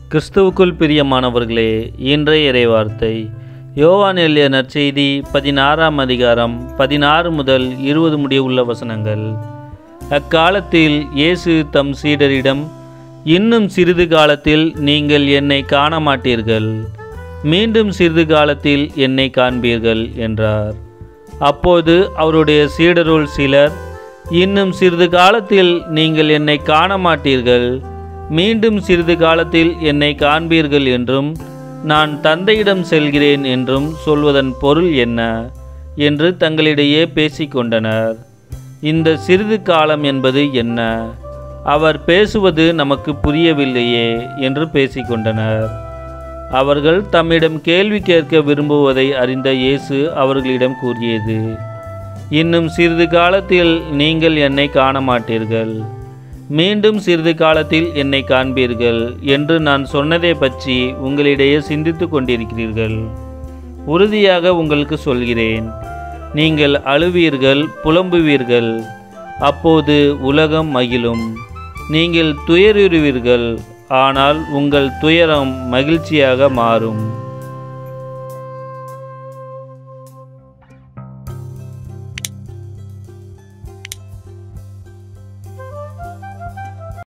கிறிஸ்துவுக்குள் பிரியமானவர்களே இன்றைய இறைவார்த்தை யோவான் எழுதிய நற்செய்தி பதினாறாம் அதிகாரம் பதினாறு முதல் இருபது முடிய உள்ள வசனங்கள் அக்காலத்தில் இயேசு தம் சீடரிடம் இன்னும் சிறிது காலத்தில் நீங்கள் என்னை காண மாட்டீர்கள் மீண்டும் சிறிது காலத்தில் என்னை காண்பீர்கள் என்றார் அப்போது அவருடைய சீடருள் சிலர் இன்னும் சிறிது காலத்தில் நீங்கள் என்னை காண மாட்டீர்கள் மீண்டும் சிறிது காலத்தில் என்னை காண்பீர்கள் என்றும் நான் தந்தையிடம் செல்கிறேன் என்றும் சொல்வதன் பொருள் என்ன என்று தங்களிடையே பேசிக்கொண்டனர் இந்த சிறிது காலம் என்பது என்ன அவர் பேசுவது நமக்கு புரியவில்லையே என்று பேசிக்கொண்டனர் அவர்கள் தம்மிடம் கேள்வி கேட்க விரும்புவதை அறிந்த இயேசு அவர்களிடம் கூறியது இன்னும் சிறிது காலத்தில் நீங்கள் என்னை காண மாட்டீர்கள் மீண்டும் சிறிது காலத்தில் என்னை காண்பீர்கள் என்று நான் சொன்னதை பற்றி உங்களிடையே சிந்தித்து கொண்டிருக்கிறீர்கள் உறுதியாக உங்களுக்கு சொல்கிறேன் நீங்கள் அழுவீர்கள் புலம்புவீர்கள் அப்போது உலகம் மகிழும் நீங்கள் துயருவீர்கள் ஆனால் உங்கள் துயரம் மகிழ்ச்சியாக மாறும்